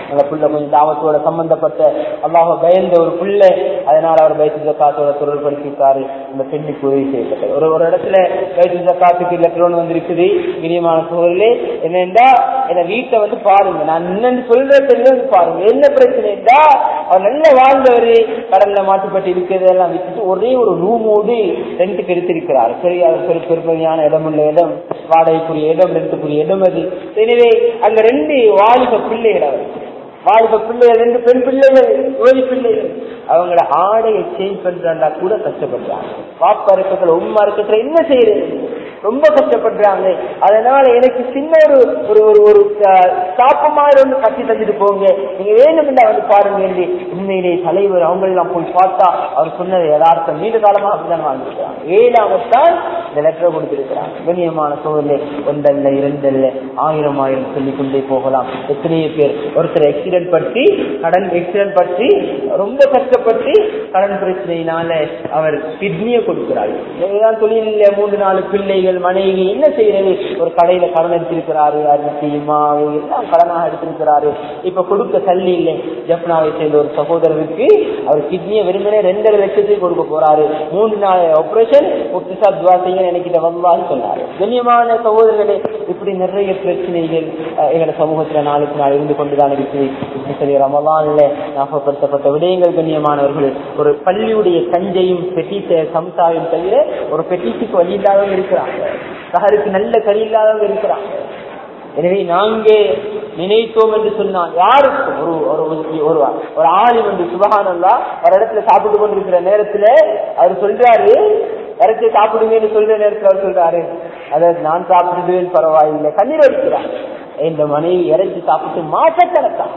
அந்த புள்ள கொஞ்சம் தாவத்தோட சம்பந்தப்பட்ட அல்லாஹ் பயந்த ஒரு புள்ள அதனால அவர் பைத்து ஜக்காத்தோட தொடர்படுத்திருக்காரு இந்த பெண்ணுக்கு உதவி செய்யப்பட்டது ஒரு ஒரு இடத்துல பைத்து ஜக்காத்துக்கு லெட்டர் வந்திருக்குது இனியமான சூழலே என்னென்றா என்ன வீட்டை வந்து பாருங்க நான் என்னன்னு சொல்றது பாருங்க என்ன பிரச்சனைடா அவர் நல்ல வாழ்ந்தவர் கடல்ல மாட்டுப்பட்டு இருக்கிறதெல்லாம் விட்டுட்டு ஒரே ஒரு ரூமோடு ரெண்டுக்கு எடுத்திருக்கிறார் சரி அது பெரு பெருமையான இடம் உள்ள இடம் வாடகைக்குரிய இடம் ரெண்டுக்குரிய இடம் அது எனவே அங்க ரெண்டு வாலிப பிள்ளைகள் அவர் வாலிப பிள்ளைகள் ரெண்டு பெண் பிள்ளைகள் ஓடி பிள்ளைகள் அவங்கள ஆடையை சேஞ்ச் பண்றாண்டா கூட கஷ்டப்படுறாங்க பாப்பா இருக்கட்டும் உமா இருக்கட்டும் என்ன செய்யறது ரொம்ப கஷ்டப்படுறாங்க அதனால எனக்கு சின்ன ஒரு ஒரு ஒரு ஒரு சாப்பு மாதிரி ஒன்று கட்டி தந்துட்டு போங்க நீங்க வேணும்னா வந்து பாருங்க என்று உண்மையிலே தலைவர் அவங்க எல்லாம் போய் பார்த்தா அவர் சொன்னது யதார்த்தம் நீண்ட காலமா அப்படிதான் வாழ்ந்துருக்காங்க ஏழாமத்தான் இந்த லெட்டரை கொடுத்திருக்கிறாங்க கண்ணியமான சூழலே ஒன்றல்ல இரண்டல்ல ஆயிரம் ஆயிரம் சொல்லிக் கொண்டே போகலாம் எத்தனையோ பேர் ஒருத்தர் ஆக்சிடென்ட் பற்றி கடன் ஆக்சிடென்ட் பற்றி ரொம்ப கஷ்டப்பட்டு கடன் பிரச்சனையினால அவர் கிட்னியை கொடுக்கிறார் இதுதான் தொழில மூன்று நாலு பிள்ளைகள் மனைவி என்ன செய்யறது ஒரு கடையில கடன் எடுத்திருக்கிறாரு அரிசி மாவு எல்லாம் கடனாக எடுத்திருக்கிறாரு இப்ப கொடுக்க தள்ளி இல்லை ஜப்னாவை சேர்ந்த ஒரு சகோதரருக்கு அவர் கிட்னியை வெறுமனே ரெண்டரை லட்சத்துக்கு கொடுக்க போறாரு மூன்று நாள் ஆபரேஷன் முத்துசா துவா செய்ய நினைக்கிற வல்லான்னு சொன்னாரு கண்ணியமான சகோதரர்களே இப்படி நிறைய பிரச்சனைகள் எங்களோட சமூகத்துல நாளுக்கு நாள் இருந்து கொண்டுதான் இருக்குது இப்படி சொல்லி ரமலான்ல ஞாபகப்படுத்தப்பட்ட விடயங்கள் கண்ணியமானவர்கள் ஒரு பள்ளியுடைய கஞ்சையும் பெட்டிச சம்சாவையும் தவிர ஒரு பெட்டிசுக்கு வழி இல்லாதவங்க இருக்கிறாங்க சகருக்கு நல்ல கறி இல்லாதவங்க இருக்கிறாங்க எனவே நாங்க நினைத்தோம் என்று சொன்னால் யாருக்கும் ஒரு ஒரு ஒரு ஒரு ஆளும் என்று சுபகானல்லா ஒரு இடத்துல சாப்பிட்டு கொண்டிருக்கிற நேரத்துல அவர் சொல்றாரு இறச்சி சாப்பிடுங்கன்னு சொல்ற நேரத்துல அவர் சொல்றாரு அதாவது நான் சாப்பிடுவேன் பரவாயில்லை கண்ணீர் அடிக்கிறார் இந்த மனைவி இறைச்சி சாப்பிட்டு மாசக்கணக்கா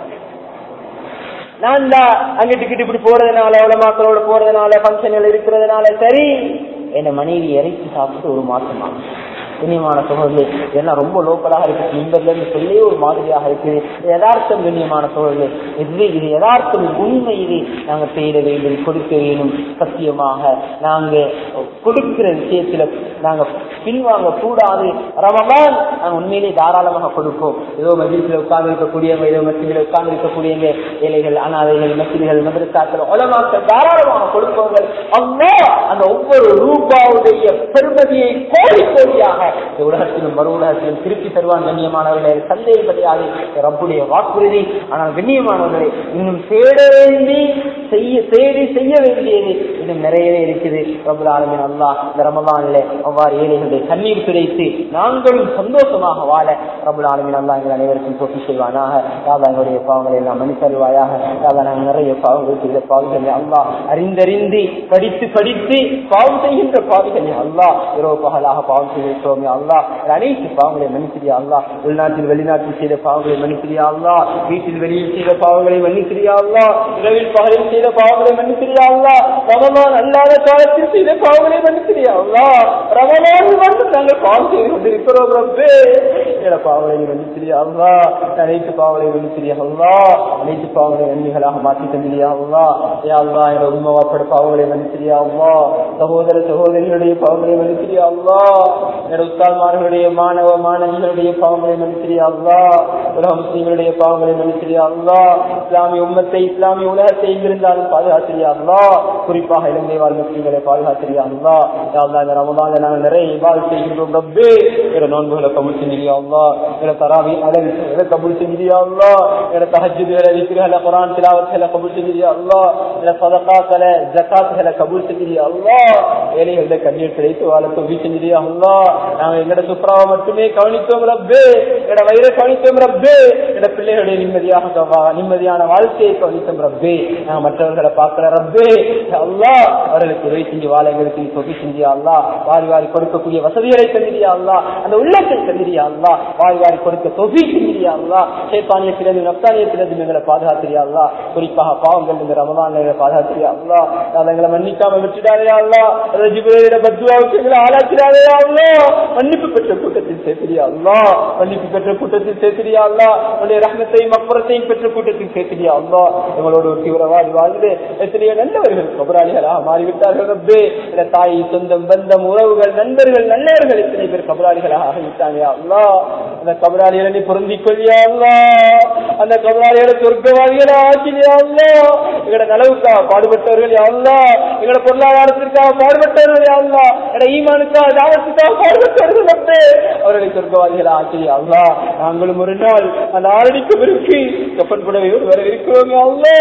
நான் தான் அங்கிட்டு இப்படி போறதுனால உலமாக்களோட போறதுனால பங்கன்கள் இருக்கிறதுனால சரி என் மனைவி இறைச்சி சாப்பிட்டு ஒரு மாசம் ஆகும் கண்ணியமான சோழர்களே இதெல்லாம் ரொம்ப லோக்கலாக இருக்கு நிம்பர்ல இருந்து சொல்லி ஒரு மாதிரியாக இருக்குது யதார்த்தம் கண்ணியமான சோழர்களே இது இது யதார்த்தம் உண்மை இது நாங்க செய்ய வேண்டும் கொடுக்க வேண்டும் சத்தியமாக நாங்க கொடுக்கிற விஷயத்துல நாங்க பின்வாங்க கூடாது ரமலான் நாங்க உண்மையிலே தாராளமாக கொடுப்போம் ஏதோ மஜிசில உட்கார்ந்து இருக்கக்கூடியவங்க ஏதோ மசிதில உட்கார்ந்து இருக்கக்கூடியவங்க ஏழைகள் அனாதைகள் மசிதிகள் மதரசாக்கள் உலமாக்கள் தாராளமாக கொடுப்பவங்க அம்மா அந்த ஒவ்வொரு ரூபாவுடைய பெருமதியை கோடி கோடியாக இந்த உலகத்திலும் மறு உலகத்திலும் திருப்பி தருவான் கண்ணியமானவர்களே சந்தேகம் கிடையாது ரப்புடைய வாக்குறுதி ஆனால் கண்ணியமானவர்களை இன்னும் தேட வேண்டி செய்ய தேடி செய்ய வேண்டியது இன்னும் நிறையவே இருக்குது ரபுல் ஆலமின் அல்லா இந்த ரமலானில் அவ்வாறு ஏழைகளுடைய கண்ணீர் கிடைத்து நாங்களும் சந்தோஷமாக வாழ ரபுல் ஆலமின் அல்லா எங்கள் அனைவருக்கும் தொகுதி செய்வானாக யாதா எங்களுடைய பாவங்களை எல்லாம் மன்னித்தருவாயாக யாதா நாங்கள் நிறைய பாவங்கள் செய்த பாவிகளை அல்லா அறிந்தறிந்து படித்து படித்து பாவம் செய்கின்ற பாவிகளை அல்லா இரவு பகலாக பாவம் செய்திருக்கிறோம் அல்லா அனைத்து பாவங்களை மன்னிக்கிறியா அல்லா உள்நாட்டில் வெளிநாட்டில் செய்த பாவங்களை மன்னிக்கிறியா அல்லா வீட்டில் வெளியில் செய்த பாவங்களை மன்னிக்கிறியா அல்லா இரவில் பகலில் செய்த பாவங்களை மன்னிக்கிறியா அல்லா ரமலான் அல்லாத காலத்தில் செய்த பாவங்களை மன்னிக்கிறியா அல்லா ரமலான் வந்து நாங்கள் பாவம் செய்து கொண்டிருக்கிறோம் ரப்பே என பாவங்களை மன்னிக்கிறியா அல்லா அனைத்து பாவங்களை மன்னிக்கிறியா அல்லா அனைத்து பாவங்களை நன்மைகளாக மாற்றி தந்திரியா அல்லா ஏ அல்லா என உண்மவாப்பட பாவங்களை மன்னிக்கிறியா அல்லா சகோதர சகோதரிகளுடைய பாவங்களை மன்னிக்கிறியா அல்லா என உஸ்தாத்மார்களுடைய மாணவ மாணவிகளுடைய பாவங்களை மன்னிக்கிறியா அல்லா உலக முஸ்லீம்களுடைய பாவங்களை மன்னிக்கிறியா அல்லா இஸ்லாமிய உம்மத்தை இஸ்லாமிய உலகத்தை எங்கிருந்தாலும் பாதுகாத்திரியா அல்லா குறிப்பாக இலங்கை வாழ் முஸ்லீம்களை பாதுகாத்திரியா அல்லா அல்லா இந்த ரமதான நாங்கள் நிறைய இவால் செய்கின்றோம் ரப்பே என நோன்புகளை கபூல் செஞ்சிரியா அல்லா என தராவி அளவு கபூல் செஞ்சிரியா அல்லா என தஹஜுதுகளை விக்கிரகளை குரான் திலாவத்துகளை கபூல் செஞ்சிரியா அல்லா என சதகாக்களை ஜக்காத்துகளை கபூல் செஞ்சிரியா அல்லா ஏழைகளுடைய கண்ணீர் கிடைத்து வாழ தொகுதி செஞ்சிரியா அல்லா நாங்க எங்கட சுப்ராவை மட்டுமே கவனித்தோம் ரப்பே எங்கட வயிறை கவனித்தோம் ரப்பே எங்கட பிள்ளைகளுடைய நிம்மதியாக கவா- நிம்மதியான வாழ்க்கையை கவனித்தோம் ரப்பே நாங்க மற்றவர்களை பார்க்கிற ரப்பே அல்லா அவர்களுக்கு உதவி செஞ்சு வாழ எங்களுக்கு நீ தொகை செஞ்சியா அல்லா வாரி வாரி கொடுக்கக்கூடிய வசதிகளை தந்திரியா அல்லா அந்த உள்ளத்தை தந்திரியா அல்லா வாரி வாரி கொடுக்க தொகை செஞ்சிரியா அல்லா சேப்பானியத்திலிருந்து நப்தானியத்திலிருந்து எங்களை பாதுகாத்திரியா அல்லா குறிப்பாக பாவங்கள் இந்த ரமதான் எங்களை பாதுகாத்திரியா அல்லா அதை எங்களை மன்னிக்காம விட்டுடாதே அல்லா ரஜிபுரையில பத்துவாவுக்கு எங்களை ஆளாக்கிறாதே அல்லா மன்னிப்பு பெற்ற கூட்டத்தில் சேர்த்திரியா அல்லா மன்னிப்பு பெற்ற கூட்டத்தில் சேர்த்திரியா அல்லா உன்னுடைய ரஹ்மத்தையும் அப்புறத்தையும் பெற்ற கூட்டத்தில் சேர்த்திரியா அல்லா எங்களோட ஒரு தீவிரவாதி வாழ்ந்து எத்தனையோ நல்லவர்கள் கபராளிகளாக மாறிவிட்டார்கள் ரப்பே இந்த தாய் சொந்தம் பந்தம் உறவுகள் நண்பர்கள் நல்லவர்கள் எத்தனை பேர் கபராளிகளாக ஆகிவிட்டாங்க அல்லா அந்த கபராளிகளை நீ பொருந்திக் கொள்ளியா அல்லா அந்த கபராளிகளை சொர்க்கவாதிகளை ஆக்கிலியா அல்லா எங்களோட நலவுக்காக பாடுபட்டவர்கள் யாழ்லா எங்களோட பொருளாதாரத்திற்காக பாடுபட்டவர்கள் யாழ்லா எங்களோட ஈமானுக்காக தாவத்துக்காக பாடுபட்டவர்கள் அப்பே அவர்களை சொர்க்கவாதிகளை ஆக்கிலியா அல்லா நாங்களும் ஒரு நாள் அந்த ஆரணிக்கு விரும்பி கப்பன் புடவையோடு வர இருக்கிறோம் யாழ்லா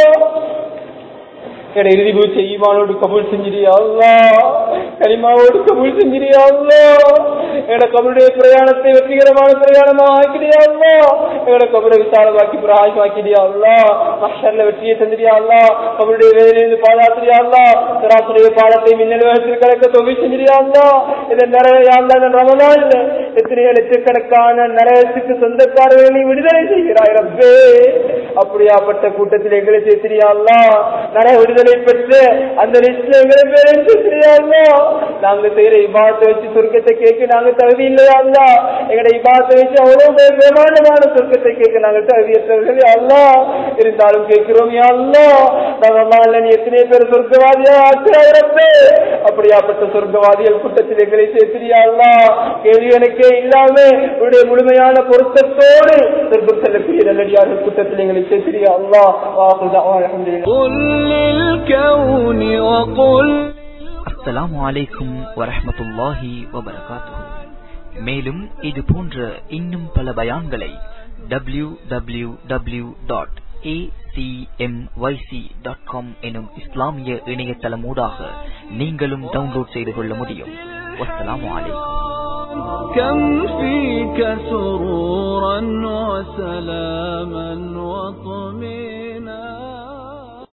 எட இறுதி பூச்சை ஈமானோடு கபூல் செஞ்சிரியா அல்லா கரிமாவோடு கபூல் செஞ்சிரியா அல்லா எட கபருடைய பிரயாணத்தை வெற்றிகரமான பிரயாணமா ஆக்கிடியா அல்லா எட கபரை விசாலமாக்கி பிரகாசமாக்கிடியா அல்லா மஷர்ல வெற்றியை தந்திரியா அல்லா கபருடைய வேலையிலிருந்து பாதாத்திரியா அல்லா சராசுடைய பாலத்தை மின்னல் வேகத்தில் கலக்க தொகை செஞ்சிரியா அல்லா இதன் நிறைய அல்லா இந்த ரமதான் எத்தனையோ லட்சக்கணக்கான நரகத்துக்கு சொந்தக்காரர்களை விடுதலை செய்கிறாய் ரப்பே அப்படியாப்பட்ட கூட்டத்தில் எங்களை சேர்த்திரியா அல்லா நரக விடுதலை பெற்று அந்த லிஸ்ட்ல எங்களை பேரை சேர்த்திரியா அல்லா நாங்க செய்யற இபாத்தை வச்சு சொர்க்கத்தை கேட்க நாங்க தகுதி இல்லையா அல்லா எங்களுடைய இபாத்தை வச்சு அவ்வளவு பேர் பிரமாண்டமான சொர்க்கத்தை கேட்க நாங்க தகுதியற்றவர்கள் அல்லா இருந்தாலும் கேட்கிறோம் யா அல்லா நாங்க நீ எத்தனை பேர் சொர்க்கவாதியா ஆக்கிறாயிரப்பே அப்படியாப்பட்ட சொர்க்கவாதிகள் கூட்டத்தில் எங்களை சேர்த்திரியா அல்லா கேள்வி எனக்கே இல்லாம உன்னுடைய முழுமையான பொருத்தத்தோடு சொர்க்கம் செல்லக்கூடிய நல்லடியார்கள் கூட்டத்தில் எங்களை சேர்த்திரியா அல்லா வாக்குதா அலமதுல்லா قل للكون وقل அஸ்ஸலாமு அலைக்கும் வரஹ்மத்துல்லாஹி வபரகாத்துஹு மேலும் இது போன்ற இன்னும் பல பயான்களை W W W dot dot com எனும் இஸ்லாமிய இணையதளமூடாக நீங்களும் டவுன்லோட் செய்து கொள்ள முடியும் வஸ்ஸலாமு அலைக்கும் كم فيك سرورا وسلاما وطمئنا